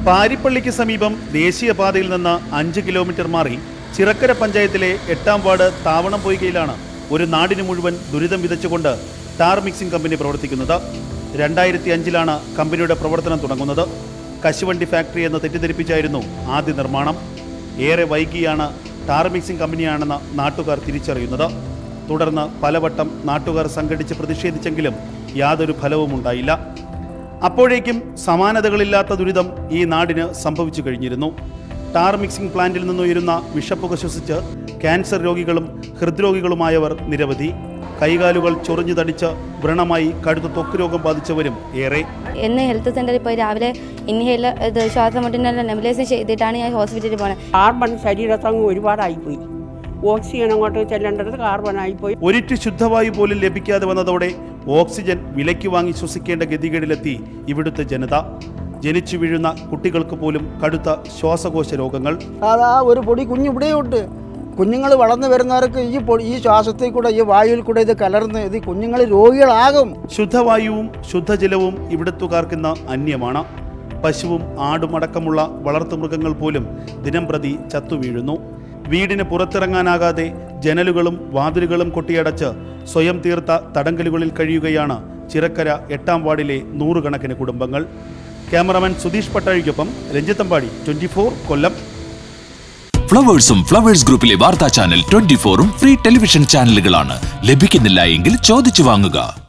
പാരിപ്പള്ളിക്ക് സമീപം ദേശീയപാതയിൽ നിന്ന് അഞ്ച് കിലോമീറ്റർ മാറി ചിറക്കര പഞ്ചായത്തിലെ എട്ടാം വാർഡ് താവണം പൊയ്കയിലാണ് ഒരു നാടിന് മുഴുവൻ ദുരിതം വിതച്ചുകൊണ്ട് ടാർ മിക്സിംഗ് കമ്പനി പ്രവർത്തിക്കുന്നത് രണ്ടായിരത്തി അഞ്ചിലാണ് കമ്പനിയുടെ പ്രവർത്തനം തുടങ്ങുന്നത് കശുവണ്ടി ഫാക്ടറി എന്ന് തെറ്റിദ്ധരിപ്പിച്ചായിരുന്നു ആദ്യ നിർമ്മാണം ഏറെ വൈകിയാണ് ടാർ മിക്സിംഗ് കമ്പനിയാണെന്ന് നാട്ടുകാർ തിരിച്ചറിയുന്നത് തുടർന്ന് പലവട്ടം നാട്ടുകാർ സംഘടിച്ച് പ്രതിഷേധിച്ചെങ്കിലും യാതൊരു ഫലവും ഉണ്ടായില്ല അപ്പോഴേക്കും സമാനതകളില്ലാത്ത ദുരിതം ഈ നാടിന് സംഭവിച്ചു കഴിഞ്ഞിരുന്നു ടാർ മിക്സിംഗ് പ്ലാന്റിൽ നിന്നുയരുന്ന വിഷപ്പുക ശ്വസിച്ച് ക്യാൻസർ രോഗികളും ഹൃദ്രോഗികളുമായവർ നിരവധി കൈകാലുകൾ ചൊറിഞ്ഞു തടിച്ച് വ്രണമായി കടുത്ത ത്വക്ക് രോഗം ബാധിച്ചവരും ഏറെ എന്ന് ഹെൽത്ത് സെൻ്ററിൽ പോയി രാവിലെ ഇൻഹേലർ ഇത് ശ്വാസമുട്ടിനുള്ള നെബുലൈസ് ചെയ്തിട്ടാണ് ഞാൻ ഹോസ്പിറ്റലിൽ പോണത് കാർബൺ ശരീരത്തങ്ങ് ഒരുപാടായിപ്പോയി ഓക്സിജൻ അങ്ങോട്ട് ചെല്ലേണ്ടത് കാർബൺ ആയിപ്പോയി ഒരിറ്റ് ശുദ്ധവായു പോലും ലഭിക്കാതെ വന്നതോടെ ഓക്സിജൻ വിലയ്ക്ക് വാങ്ങി ശ്വസിക്കേണ്ട ഗതികേടിലെത്തി ഇവിടുത്തെ ജനത ജനിച്ചു വീഴുന്ന കുട്ടികൾക്ക് പോലും കടുത്ത ശ്വാസകോശ രോഗങ്ങൾ അതാ ഒരു പൊടി കുഞ്ഞ് ഇവിടെയുണ്ട് കുഞ്ഞുങ്ങൾ വളർന്നു വരുന്നവർക്ക് ഈ പൊടി ഈ ശ്വാസത്തിൽ കൂടെ ഈ വായുവിൽ കൂടെ ഇത് കലർന്ന് ഇത് കുഞ്ഞുങ്ങൾ രോഗികളാകും ശുദ്ധവായുവും ശുദ്ധജലവും ഇവിടുത്തുകാർക്കിന്ന് അന്യമാണ് പശുവും ആടും അടക്കമുള്ള വളർത്തുമൃഗങ്ങൾ പോലും ദിനംപ്രതി ചത്തുവീഴുന്നു വീടിന് പുറത്തിറങ്ങാനാകാതെ ജനലുകളും വാതിലുകളും കൊട്ടിയടച്ച് സ്വയം തീർത്ത തടങ്കലുകളിൽ കഴിയുകയാണ് ചിറക്കര എട്ടാം വാർഡിലെ നൂറുകണക്കിന് കുടുംബങ്ങൾ ക്യാമറമാൻ സുധീഷ് പട്ടാഴിക്കൊപ്പം രഞ്ജിത്തമ്പാടി ട്വന്റി കൊല്ലം ഫ്ലവേഴ്സും ഫ്ലവേഴ്സ് ഗ്രൂപ്പിലെ വാർത്താ ചാനൽ ട്വന്റി ഫോറും ഫ്രീ ടെലിവിഷൻ ചാനലുകളാണ് ലഭിക്കുന്നില്ല എങ്കിൽ ചോദിച്ചു വാങ്ങുക